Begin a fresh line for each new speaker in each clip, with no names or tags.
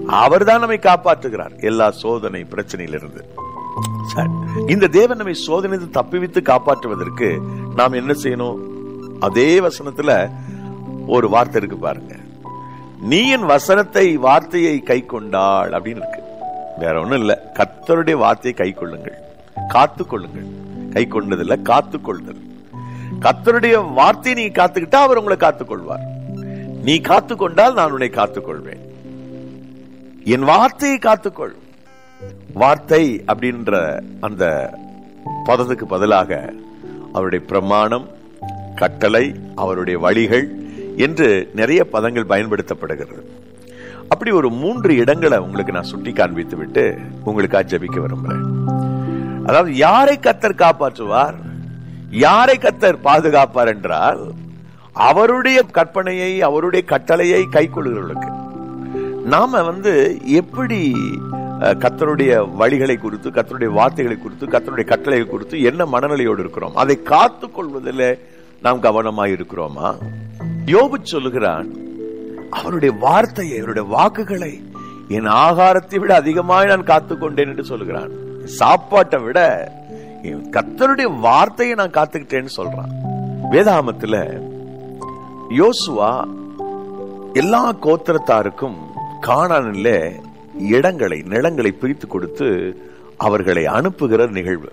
அவர்தான் நம்மை காப்பாற்றுகிறார் எல்லா சோதனை பிரச்சனையிலிருந்து சரி. இந்த தேவன் நம்மை சோதனை தப்பிவித்து காப்பாற்றுவதற்கு நாம் என்ன செய்யணும் அதே வசனத்துல ஒரு வார்த்தை இருக்கு பாருங்க நீ என் வசனத்தை வார்த்தையை கை கொண்டாள் அப்படின்னு இருக்கு வேற ஒண்ணும் இல்ல கர்த்தருடைய வார்த்தையை கை கொள்ளுங்கள் காத்து கொள்ளுங்கள் கை கொண்டதில்ல காத்து கொள்ளுதல் கர்த்தருடைய வார்த்தையை நீ காத்துக்கிட்டா அவர் உங்களை காத்துக் கொள்வார் நீ காத்துக் கொண்டால் நான் உன்னை காத்துக் கொள்வேன் என் வார்த்தையை காத்துக்கொள் வார்த்தை அப்படின்ற அந்த பதத்துக்கு பதிலாக அவருடைய பிரமாணம் கட்டளை அவருடைய வழிகள் என்று நிறைய பதங்கள் பயன்படுத்தப்படுகிறது அப்படி ஒரு மூன்று இடங்களை உங்களுக்கு நான் சுட்டி காண்பித்து விட்டு உங்களுக்காக ஜெபிக்க விரும்புறேன் அதாவது யாரை கத்தர் காப்பாற்றுவார் யாரை கத்தர் பாதுகாப்பார் என்றால் அவருடைய கற்பனையை அவருடைய கட்டளையை கை கொள்கிறவர்களுக்கு நாம வந்து எப்படி அஹ், கர்த்தருடைய வழிகளை குறித்து கர்த்தருடைய வார்த்தைகளை குறித்து கர்த்தருடைய கட்டளைகள் குறித்து என்ன மனநிலையோடு இருக்கிறோம் அதை காத்துக் கொள்வதில் நாம் கவனமாய் இருக்கிறோமா யோபு சொல்லுகிறான் அவருடைய வார்த்தையை அவருடைய வாக்குகளை என் ஆகாரத்தை விட அதிகமாய் நான் காத்துக் கொண்டேன் என்று சொல்லுகிறான் சாப்பாட்டை விட என் கர்த்தருடைய வார்த்தையை நான் காத்துக்கிட்டேன்னு சொல்றான் வேதாமத்துல யோசுவா எல்லா கோத்திரத்தாருக்கும் காணானில் இடங்களை நிலங்களை பிரித்து கொடுத்து அவர்களை அனுப்புகிற நிகழ்வு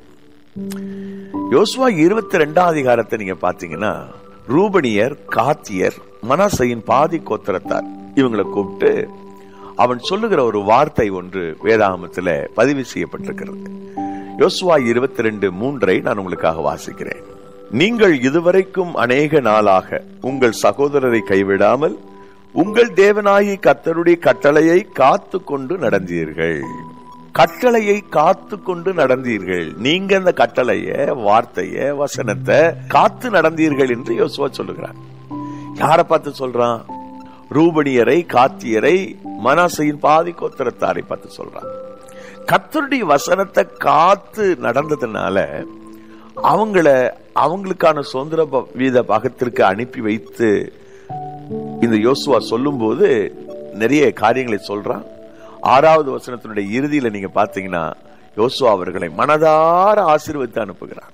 யோசுவா இருபத்தி ரெண்டாம் அதிகாரத்தை நீங்க பாத்தீங்கன்னா ரூபனியர் காத்தியர் மனாசையின் பாதி கோத்திரத்தார் இவங்களை கூப்பிட்டு அவன் சொல்லுகிற ஒரு வார்த்தை ஒன்று வேதாகமத்துல பதிவு செய்யப்பட்டிருக்கிறது யோசுவா இருபத்தி ரெண்டு மூன்றை நான் உங்களுக்காக வாசிக்கிறேன் நீங்கள் இதுவரைக்கும் அநேக நாளாக உங்கள் சகோதரரை கைவிடாமல் உங்கள் தேவனாகி கர்த்தருடைய கட்டளையை காத்து கொண்டு நடந்தீர்கள் கட்டளையை காத்து கொண்டு நடந்தீர்கள் நீங்க அந்த கட்டளைய வார்த்தைய வசனத்தை காத்து நடந்தீர்கள் என்று யோசுவா சொல்லுகிறார் யாரை பார்த்து சொல்றான் ரூபணியரை காத்தியரை மனாசையின் பாதி கோத்திரத்தாரை பார்த்து சொல்றான் கர்த்தருடைய வசனத்தை காத்து நடந்ததுனால அவங்கள அவங்களுக்கான சுதந்திர ப- வீத பாகத்திற்கு அனுப்பி வைத்து இந்த யோசுவா சொல்லும்போது நிறைய காரியங்களை சொல்றான் ஆறாவது வசனத்தினுடைய இறுதியில நீங்க பாத்தீங்கன்னா யோசுவா அவர்களை மனதார ஆசீர்வதித்து அனுப்புகிறார்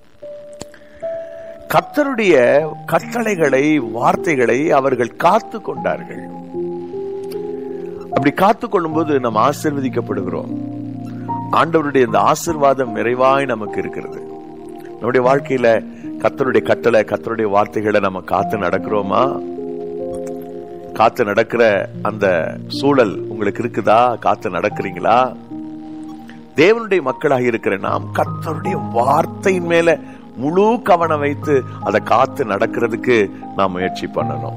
கர்த்தருடைய கட்டளைகளை வார்த்தைகளை அவர்கள் காத்து கொண்டார்கள் அப்படி காத்து கொள்ளும்போது நாம் ஆசீர்வதிக்கப்படுகிறோம் ஆண்டவருடைய இந்த ஆசீர்வாதம் நிறைவாய் நமக்கு இருக்கிறது நம்முடைய வாழ்க்கையில கர்த்தருடைய கட்டளை கர்த்தருடைய வார்த்தைகளை நம்ம காத்து நடக்கிறோமா காத்து நடக்கிற அந்த சூழல் உங்களுக்கு இருக்குதா காத்து நடக்கிறீங்களா தேவனுடைய மக்களாக இருக்கிற நாம் கர்த்தருடைய வார்த்தையின் மேல முழு கவனம் வைத்து அதை காத்து நடக்கிறதுக்கு நாம் முயற்சி பண்ணணும்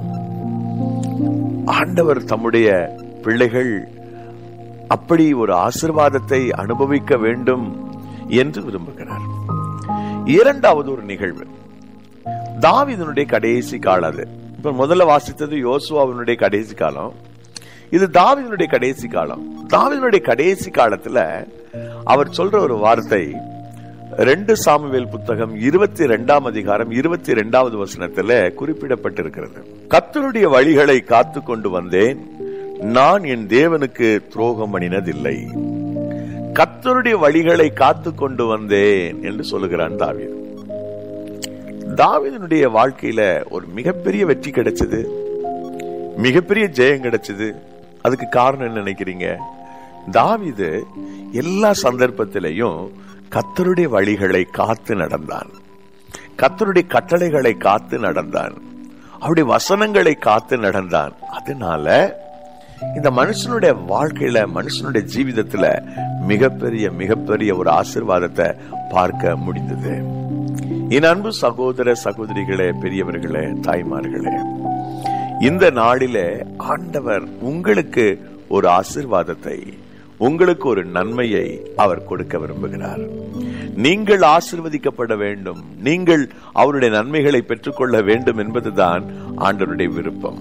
ஆண்டவர் தம்முடைய பிள்ளைகள் அப்படி ஒரு ஆசிர்வாதத்தை அனுபவிக்க வேண்டும் என்று விரும்புகிறார் இரண்டாவது ஒரு நிகழ்வு தாவீதினுடைய கடைசி காலம் அது இப்ப முதல்ல வாசித்தது யோசுவாவினுடைய கடைசி காலம் இது தாவீதினுடைய கடைசி காலம் தாவீதினுடைய கடைசி காலத்துல அவர் சொல்ற ஒரு வார்த்தை ரெண்டு சாமுவேல் புத்தகம் இருபத்தி ரெண்டாம் அதிகாரம் இருபத்தி ரெண்டாவது வசனத்துல குறிப்பிடப்பட்டிருக்கிறது கர்த்தருடைய வழிகளை காத்து கொண்டு வந்தேன் நான் என் தேவனுக்கு துரோகம் பண்ணினதில்லை கர்த்தருடைய வழிகளை காத்து கொண்டு வந்தேன் என்று சொல்லுகிறான் தாவீது தாவீதினுடைய வாழ்க்கையில ஒரு மிகப்பெரிய வெற்றி கிடைச்சது மிகப்பெரிய ஜெயம் கிடைச்சது அதுக்கு காரணம் என்ன நினைக்கிறீங்க தாவீது எல்லா சந்தர்ப்பத்திலையும் கத்தருடைய வழிகளை காத்து நடந்தான் கத்தருடைய கட்டளைகளை காத்து நடந்தான் அவருடைய வசனங்களை காத்து நடந்தான் அதனால இந்த மனுஷனுடைய வாழ்க்கையில மனுஷனுடைய ஜீவிதத்துல மிகப்பெரிய மிகப்பெரிய ஒரு ஆசிர்வாதத்தை பார்க்க முடிந்தது என் அன்பு சகோதர சகோதரிகளே பெரியவர்களே தாய்மார்களே இந்த நாளிலே ஆண்டவர் உங்களுக்கு ஒரு ஆசிர்வாதத்தை உங்களுக்கு ஒரு நன்மையை அவர் கொடுக்க விரும்புகிறார் நீங்கள் ஆசிர்வதிக்கப்பட வேண்டும் நீங்கள் அவருடைய நன்மைகளை பெற்றுக்கொள்ள வேண்டும் என்பதுதான் ஆண்டவருடைய விருப்பம்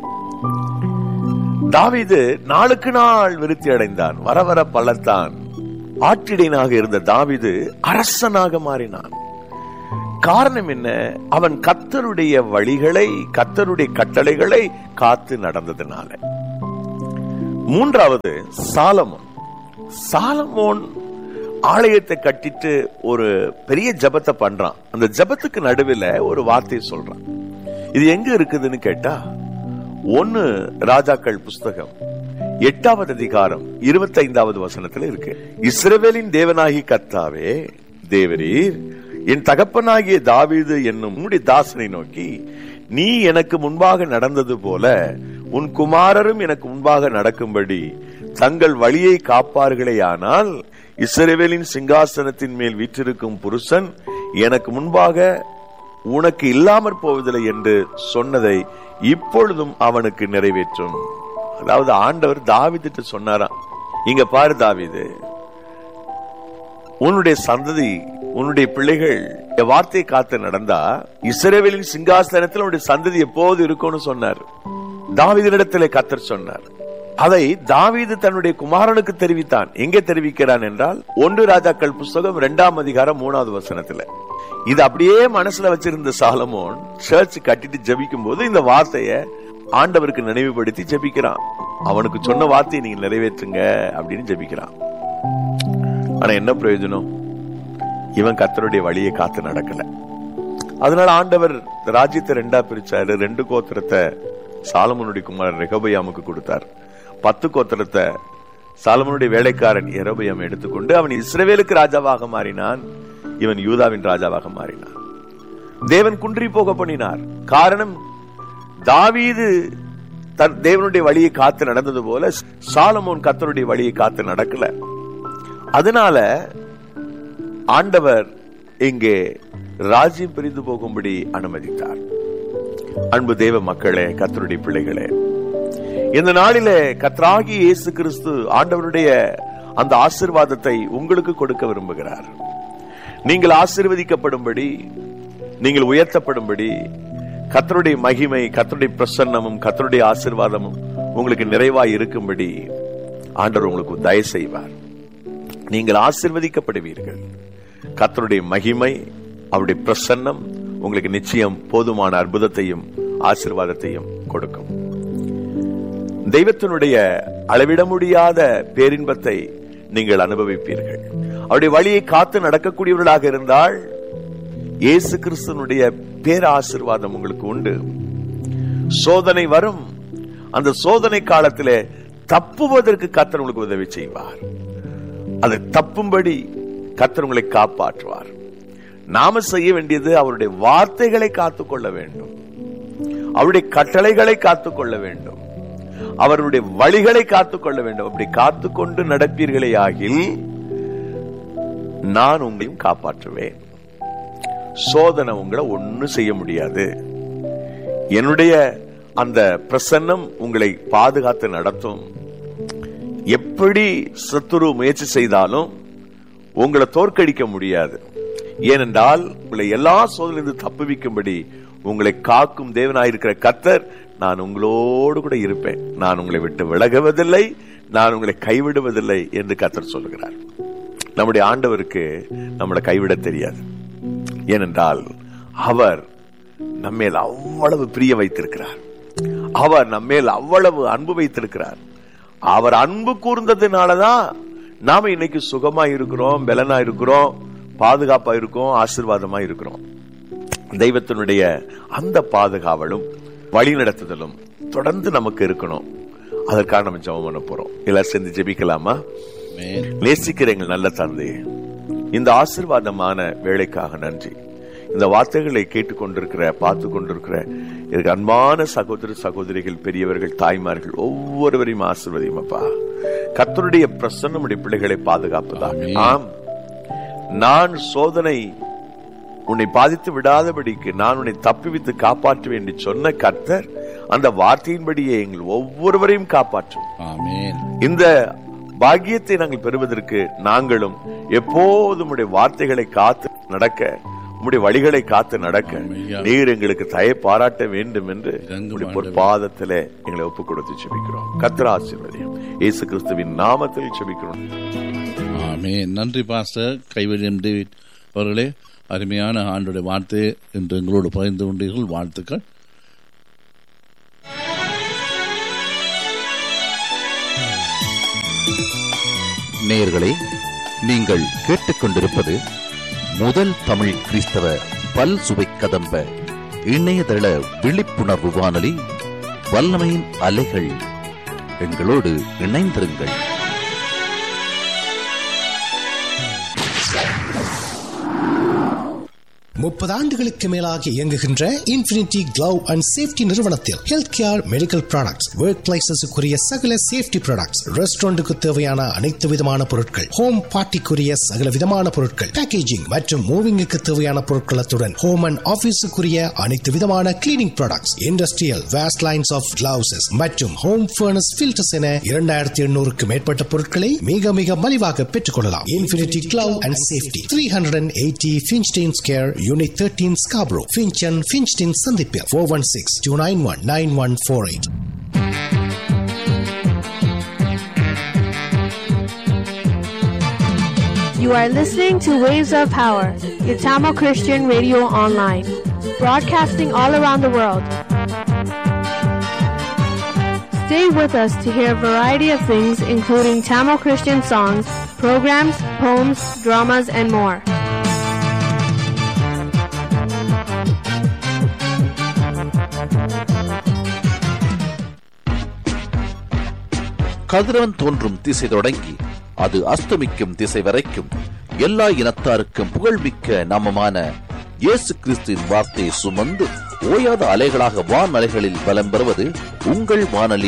தாவீது நாளுக்கு நாள் விருத்தி அடைந்தான் வர வர பலத்தான் ஆற்றிடையனாக இருந்த தாவீது அரசனாக மாறினான் காரணம் என்ன அவன் கத்தருடைய வழிகளை கத்தருடைய கட்டளைகளை காத்து நடந்ததுனால மூன்றாவது சாலமோன் சாலமோன் ஆலயத்தை கட்டிட்டு ஒரு பெரிய ஜபத்தை பண்றான் அந்த ஜபத்துக்கு நடுவில் ஒரு வார்த்தையை சொல்றான் இது எங்க இருக்குதுன்னு கேட்டா ஒன்னு ராஜாக்கள் புஸ்தகம் எட்டாவது அதிகாரம் இருபத்தைந்தாவது வசனத்துல இருக்கு இஸ்ரவேலின் தேவனாகி கர்த்தாவே தேவரீர் என் தகப்பனாகிய தாவீது என்னும் உம்முடைய தாசனை நோக்கி நீ எனக்கு முன்பாக நடந்தது போல உன் குமாரரும் எனக்கு முன்பாக நடக்கும்படி தங்கள் வழியை காப்பார்களேயானால் இஸ்ரவேலின் சிங்காசனத்தின் மேல் வீற்றிருக்கும் புருஷன் எனக்கு முன்பாக உனக்கு இல்லாமற் போவதில்லை என்று சொன்னதை இப்பொழுதும் அவனுக்கு நிறைவேற்றும் அதாவது ஆண்டவர் தாவிதிட்டு சொன்னாராம் இங்க பாரு தாவிது உன்னுடைய சந்ததி உன்னுடைய பிள்ளைகள் என் வார்த்தையை காத்து நடந்தா இஸ்ரவேலின் சிங்காசனத்தில் உன்னுடைய சந்ததி எப்போது இருக்கும்னு சொன்னார் தாவிதனிடத்திலே கத்தர் சொன்னார் அதை தாவீது தன்னுடைய குமாரனுக்கு தெரிவித்தான் எங்கே தெரிவிக்கிறான் என்றால் ஒன்று ராஜாக்கள் புஸ்தகம் இரண்டாம் அதிகாரம் மூணாவது வசனத்துல இது அப்படியே மனசுல வச்சிருந்த சாலமோன் சர்ச் கட்டிட்டு ஜபிக்கும் போது இந்த வார்த்தைய ஆண்டவருக்கு நினைவுபடுத்தி ஜபிக்கிறான் அவனுக்கு சொன்ன வார்த்தையை நீங்க நிறைவேற்றுங்க அப்படின்னு ஜபிக்கிறான் ஆனா என்ன பிரயோஜனம் இவன் கத்தருடைய வழியை காத்து நடக்கல அதனால ஆண்டவர் ராஜ்யத்தை ரெண்டா பிரிச்சாரு ரெண்டு கோத்திரத்தை சாலமனுடைய குமாரன் ரெகபயாமுக்கு கொடுத்தார் பத்து கோத்திரத்தை சாலமனுடைய வேலைக்காரன் எரபயம் எடுத்துக்கொண்டு அவன் இஸ்ரவேலுக்கு ராஜாவாக மாறினான் இவன் யூதாவின் ராஜாவாக மாறினான் தேவன் குன்றி போக பண்ணினார் காரணம் தாவீது தன் தேவனுடைய வழியை காத்து நடந்தது போல சாலமோன் கத்தருடைய வழியை காத்து நடக்கல அதனால ஆண்டவர் இங்கே ராஜ்யம் பிரிந்து போகும்படி அனுமதித்தார் அன்பு தேவ மக்களே கத்தருடைய பிள்ளைகளே இந்த நாளிலே கத்ராகி இயேசு கிறிஸ்து ஆண்டவருடைய அந்த ஆசிர்வாதத்தை உங்களுக்கு கொடுக்க விரும்புகிறார் நீங்கள் ஆசிர்வதிக்கப்படும்படி நீங்கள் உயர்த்தப்படும்படி கத்தருடைய மகிமை கத்தருடைய பிரசன்னமும் கத்தருடைய ஆசிர்வாதமும் உங்களுக்கு நிறைவாய் இருக்கும்படி ஆண்டவர் உங்களுக்கு தயவு செய்வார் நீங்கள் ஆசிர்வதிக்கப்படுவீர்கள் கத்தருடைய மகிமை அவருடைய பிரசன்னம் உங்களுக்கு நிச்சயம் போதுமான அற்புதத்தையும் ஆசிர்வாதத்தையும் கொடுக்கும் தெய்வத்தினுடைய அளவிட முடியாத பேரின்பத்தை நீங்கள் அனுபவிப்பீர்கள் அவருடைய வழியை காத்து நடக்கக்கூடியவர்களாக இருந்தால் இயேசு கிறிஸ்தனுடைய பேராசிர்வாதம் உங்களுக்கு உண்டு சோதனை வரும் அந்த சோதனை காலத்திலே தப்புவதற்கு கத்தர் உங்களுக்கு உதவி செய்வார் அதை தப்பும்படி கத்தர் உங்களை காப்பாற்றுவார் நாம செய்ய வேண்டியது அவருடைய வார்த்தைகளை காத்துக்கொள்ள வேண்டும் அவருடைய கட்டளைகளை காத்துக்கொள்ள வேண்டும் அவருடைய வழிகளை காத்துக்கொள்ள வேண்டும் அப்படி காத்துக்கொண்டு நடப்பீர்களே ஆகில் நான் உங்களையும் காப்பாற்றுவேன் சோதனை உங்களை ஒன்னும் செய்ய முடியாது என்னுடைய அந்த பிரசன்னம் உங்களை பாதுகாத்து நடத்தும் எப்படி சத்துரு முயற்சி செய்தாலும் உங்களை தோற்கடிக்க முடியாது ஏனென்றால் உங்களை எல்லா சோதனையிலிருந்து தப்புவிக்கும்படி உங்களை காக்கும் தேவனாயிருக்கிற கத்தர் நான் உங்களோடு கூட இருப்பேன் நான் உங்களை விட்டு விலகுவதில்லை நான் உங்களை கைவிடுவதில்லை என்று கத்தர் சொல்லுகிறார் நம்முடைய ஆண்டவருக்கு நம்மளை கைவிட தெரியாது ஏனென்றால் அவர் நம்மேல் அவ்வளவு பிரிய வைத்திருக்கிறார் அவர் நம்மேல் அவ்வளவு அன்பு வைத்திருக்கிறார் அவர் அன்பு கூர்ந்ததுனாலதான் நாம இன்னைக்கு சுகமா இருக்கிறோம் பலனா இருக்கிறோம் பாதுகாப்பா இருக்கோம் ஆசிர்வாதமா இருக்கிறோம் தெய்வத்தினுடைய அந்த பாதுகாவலும் வழி நடத்துதலும் தொடர்ந்து நமக்கு இருக்கணும் அதற்காக நம்ம ஜெபம் பண்ண போறோம் எல்லாரும் சேர்ந்து ஜெபிக்கலாமா நேசிக்கிற எங்கள் நல்ல தந்தை இந்த ஆசிர்வாதமான வேலைக்காக நன்றி இந்த வார்த்தைகளை கேட்டுக்கொண்டிருக்கிற பார்த்து கொண்டிருக்கிற எனக்கு அன்பான சகோதர சகோதரிகள் பெரியவர்கள் தாய்மார்கள் ஒவ்வொருவரையும் ஆசிர்வதியும் அப்பா கத்தருடைய பிரசன்னமுடைய பிள்ளைகளை பாதுகாப்பதாக ஆம் நான் சோதனை உன்னை பாதித்து விடாதபடிக்கு நான் உன்னை தப்பிவித்து காப்பாற்றுவேன் என்று சொன்ன கர்த்தர் அந்த வார்த்தையின்படியே எங்கள் ஒவ்வொருவரையும் காப்பாற்றும் இந்த பாக்கியத்தை நாங்கள் பெறுவதற்கு நாங்களும் எப்போதும் உடைய வார்த்தைகளை காத்து நடக்க உம்முடைய வழிகளை காத்து நடக்க நீர் எங்களுக்கு தய பாராட்ட வேண்டும் என்று பாதத்திலே எங்களை ஒப்புக் கொடுத்து செபிக்கிறோம் கத்திர ஆசீர்வதியம் இயேசு கிறிஸ்துவின் நாமத்தில் செபிக்கிறோம்
ஆமே நன்றி பாஸ்டர் கைவல்யம் டேவிட் அவர்களே அருமையான ஆண்டுடைய வார்த்தையை இன்று எங்களோடு பகிர்ந்து கொண்டீர்கள் வாழ்த்துக்கள்
நேயர்களே நீங்கள் கேட்டுக்கொண்டிருப்பது முதல் தமிழ் கிறிஸ்தவ பல் சுவை கதம்ப இணையதள விழிப்புணர்வு வானொலி வல்லமையின் அலைகள் எங்களோடு இணைந்திருங்கள்
முப்பது ஆண்டுகளுக்கு மேலாக இயங்குகின்ற இன்ஃபினிட்டி கிளவ் அண்ட் சேஃப்டி நிறுவனத்தில் health care medical products work பிளேசஸுக்குரிய சகல சேஃப்டி ப்ராடக்ட்ஸ் ரெஸ்டாரண்ட்டுக்கு தேவையான அனைத்து விதமான பொருட்கள் ஹோம் பார்ட்டிக்குரிய சகல விதமான பொருட்கள் பேக்கேஜிங் மற்றும் மூவிங்குக்கு தேவையான பொருட்களத்துடன் ஹோம் அண்ட் ஆபீஸுக்குரிய அனைத்து விதமான cleaning products industrial waste lines of gloves மற்றும் ஹோம் ஃபர்னஸ் ஃபில்டர்ஸ் என இரண்டாயிரத்தி எண்ணூறுக்கு மேற்பட்ட பொருட்களை மிக மிக மலிவாக பெற்றுக் கொள்ளலாம் infinity glove and safety three hundred and eighty Finchdene square unit thirteen Scarborough Finch and Finchdene சந்திப்பில் four one six two nine one nine one four eight
You are listening to Waves of Power, your Tamil Christian radio online, broadcasting all around the world. Stay with us to hear a variety of things, including Tamil Christian songs, programs, poems, dramas, and more.
கதிரவன் தோன்றும் திசை தொடங்கி அது அஸ்தமிக்கும் திசை வரைக்கும் எல்லா இனத்தாருக்கும் புகழ்மிக்க நாமமான இயேசு கிறிஸ்துவின் வார்த்தையை சுமந்து ஓயாத அலைகளாக வான் அலைகளில் பலம் பெறுவது உங்கள் வானொலி